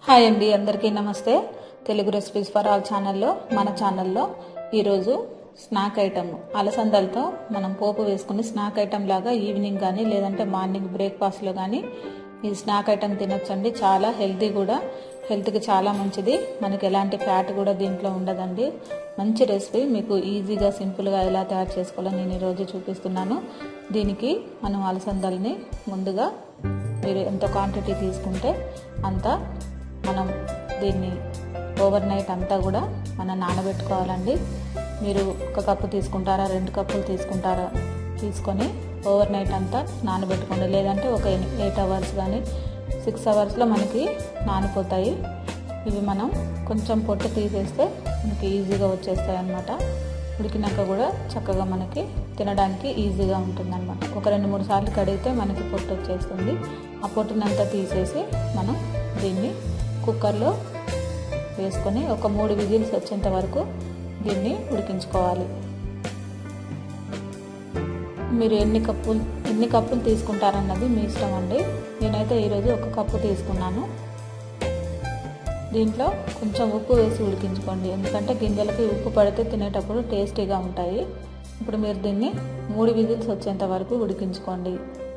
hi అండి అందరికీ నమస్తే తెలుగు రెసిపీస్ ఫర్ ఆల్ ఛానల్లో మన ఛానల్లో ఈరోజు స్నాక్ ఐటమ్ అలసందలతో మనం పోపు వేసుకుని స్నాక్ ఐటమ్ లాగా ఈవినింగ్ కానీ లేదంటే మార్నింగ్ బ్రేక్ఫాస్ట్లో కానీ ఈ స్నాక్ ఐటమ్ తినొచ్చండి చాలా హెల్తీ కూడా హెల్త్కి చాలా మంచిది మనకి ఎలాంటి ఫ్యాట్ కూడా దీంట్లో ఉండదండి మంచి రెసిపీ మీకు ఈజీగా సింపుల్గా ఎలా తయారు చేసుకోవాలో నేను ఈరోజు చూపిస్తున్నాను దీనికి మనం అలసందల్ని ముందుగా మీరు ఎంత క్వాంటిటీ తీసుకుంటే అంత మనం దీన్ని ఓవర్ నైట్ అంతా కూడా మనం నానబెట్టుకోవాలండి మీరు ఒక కప్పు తీసుకుంటారా రెండు కప్పులు తీసుకుంటారా తీసుకొని ఓవర్ నైట్ అంతా నానబెట్టుకోండి లేదంటే ఒక ఎయిట్ అవర్స్ కానీ సిక్స్ అవర్స్లో మనకి నానిపోతాయి ఇవి మనం కొంచెం పొట్టు తీసేస్తే మనకి ఈజీగా వచ్చేస్తాయి అన్నమాట ఉడికినాక కూడా చక్కగా మనకి తినడానికి ఈజీగా ఉంటుందన్నమాట ఒక రెండు మూడు సార్లు కడిగితే మనకి పొట్టు వచ్చేస్తుంది ఆ పొట్టునంతా తీసేసి మనం దీన్ని కుక్కర్లో వేసుకొని ఒక మూడు విజిల్స్ వచ్చేంత వరకు దీన్ని ఉడికించుకోవాలి మీరు ఎన్ని కప్పులు ఎన్ని కప్పులు తీసుకుంటారన్నది మీ ఇష్టం అండి నేనైతే ఈరోజు ఒక కప్పు తీసుకున్నాను దీంట్లో కొంచెం ఉప్పు వేసి ఉడికించుకోండి ఎందుకంటే గింజలకి ఉప్పు పడితే తినేటప్పుడు టేస్టీగా ఉంటాయి ఇప్పుడు మీరు దీన్ని మూడు విజిల్స్ వచ్చేంత వరకు ఉడికించుకోండి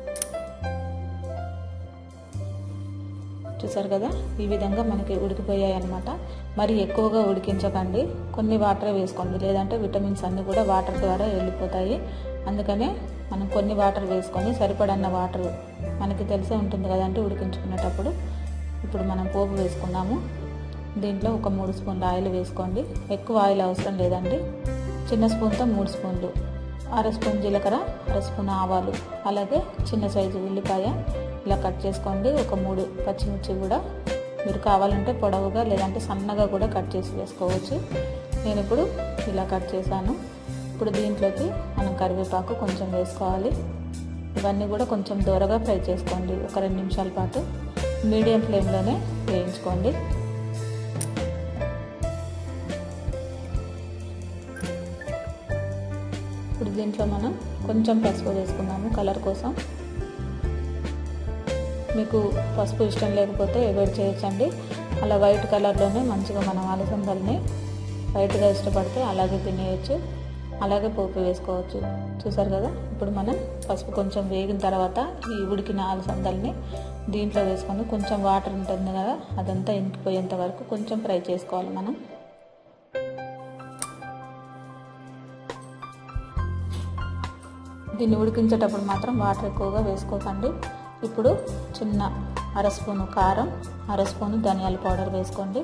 చూసారు కదా ఈ విధంగా మనకి ఉడికిపోయాయి అనమాట మరి ఎక్కువగా ఉడికించకండి కొన్ని వాటర్ వేసుకోండి లేదంటే విటమిన్స్ అన్నీ కూడా వాటర్ ద్వారా వెళ్ళిపోతాయి అందుకనే మనం కొన్ని వాటర్ వేసుకొని సరిపడన్న వాటర్ మనకి తెలిసే ఉంటుంది కదంటే ఉడికించుకునేటప్పుడు ఇప్పుడు మనం పోపు వేసుకున్నాము దీంట్లో ఒక మూడు స్పూన్లు ఆయిల్ వేసుకోండి ఎక్కువ ఆయిల్ అవసరం లేదండి చిన్న స్పూన్తో మూడు స్పూన్లు అర స్పూన్ జీలకర్ర అర స్పూన్ ఆవాలు అలాగే చిన్న సైజు ఉల్లిపాయ ఇలా కట్ చేసుకోండి ఒక మూడు పచ్చిమిర్చి కూడా మీరు కావాలంటే పొడవుగా లేదంటే సన్నగా కూడా కట్ చేసి వేసుకోవచ్చు నేను ఇప్పుడు ఇలా కట్ చేశాను ఇప్పుడు దీంట్లోకి మనం కరివేపాకు కొంచెం వేసుకోవాలి ఇవన్నీ కూడా కొంచెం దూరగా ఫ్రై చేసుకోండి ఒక రెండు నిమిషాల పాటు మీడియం ఫ్లేమ్లోనే వేయించుకోండి ఇప్పుడు దీంట్లో మనం కొంచెం పసుపు వేసుకున్నాము కలర్ కోసం మీకు పసుపు ఇష్టం లేకపోతే అవాయిడ్ చేయొచ్చండి అలా వైట్ కలర్లోనే మంచిగా మనం అలసందల్ని వైట్గా ఇష్టపడితే అలాగే తినేయచ్చు అలాగే పోపు వేసుకోవచ్చు చూసారు కదా ఇప్పుడు మనం పసుపు కొంచెం వేగిన తర్వాత ఈ ఉడికిన అలసందల్ని దీంట్లో వేసుకొని కొంచెం వాటర్ ఉంటుంది కదా అదంతా ఇంకిపోయేంత వరకు కొంచెం ఫ్రై చేసుకోవాలి మనం దీన్ని ఉడికించేటప్పుడు మాత్రం వాటర్ ఎక్కువగా వేసుకోకండి ఇప్పుడు చిన్న అర స్పూను కారం అర స్పూను ధనియాల పౌడర్ వేసుకోండి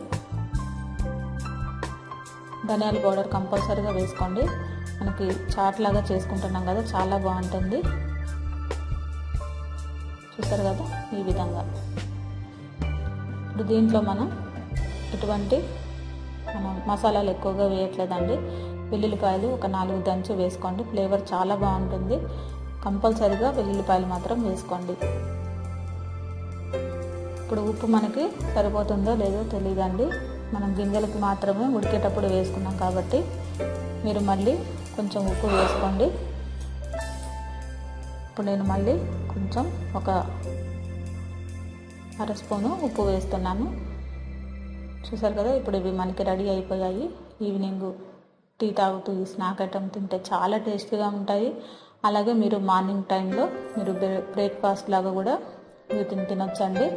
ధనియాల పౌడర్ కంపల్సరీగా వేసుకోండి మనకి చాట్ లాగా చేసుకుంటున్నాం కదా చాలా బాగుంటుంది చూస్తారు కదా ఈ విధంగా ఇప్పుడు దీంట్లో మనం ఎటువంటి మనం మసాలాలు ఎక్కువగా వేయట్లేదండి వెల్లుల్లిపాయలు ఒక నాలుగు దంచి వేసుకోండి ఫ్లేవర్ చాలా బాగుంటుంది కంపల్సరీగా వెల్లుల్లిపాయలు మాత్రం వేసుకోండి ఇప్పుడు ఉప్పు మనకి సరిపోతుందో లేదో తెలియదండి మనం గింజలకి మాత్రమే ఉడికేటప్పుడు వేసుకున్నాం కాబట్టి మీరు మళ్ళీ కొంచెం ఉప్పు వేసుకోండి ఇప్పుడు నేను మళ్ళీ కొంచెం ఒక అర స్పూను ఉప్పు వేస్తున్నాను చూసారు కదా ఇప్పుడు ఇవి మనకి రెడీ అయిపోయాయి ఈవినింగ్ టీ తాగుతూ ఈ స్నాక్ ఐటమ్ తింటే చాలా టేస్టీగా ఉంటాయి అలాగే మీరు మార్నింగ్ టైంలో మీరు బ్రేక్ఫాస్ట్ లాగా కూడా వీటిని తినొచ్చండి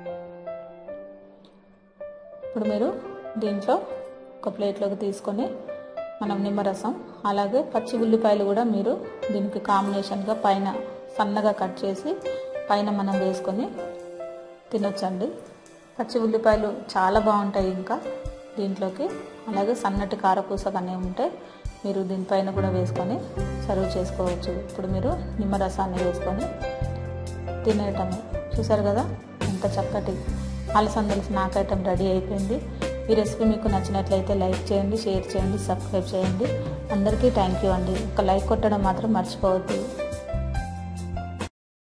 ఇప్పుడు మీరు దీంట్లో ఒక ప్లేట్లోకి తీసుకొని మనం నిమ్మరసం అలాగే పచ్చి ఉల్లిపాయలు కూడా మీరు దీనికి కాంబినేషన్గా పైన సన్నగా కట్ చేసి పైన మనం వేసుకొని తినొచ్చండి పచ్చి ఉల్లిపాయలు చాలా బాగుంటాయి ఇంకా దీంట్లోకి అలాగే సన్నటి కారపూస కానీ ఉంటే మీరు దీనిపైన కూడా వేసుకొని సర్వ్ చేసుకోవచ్చు ఇప్పుడు మీరు నిమ్మరసాన్ని వేసుకొని తినేయటమే చూసారు కదా ఎంత చక్కటి అలసందలు స్నాక్ ఐటమ్ రెడీ అయిపోయింది ఈ రెసిపీ మీకు నచ్చినట్లయితే లైక్ చేయండి షేర్ చేయండి సబ్స్క్రైబ్ చేయండి అందరికీ థ్యాంక్ యూ అండి ఒక లైక్ కొట్టడం మాత్రం మర్చిపోవద్దు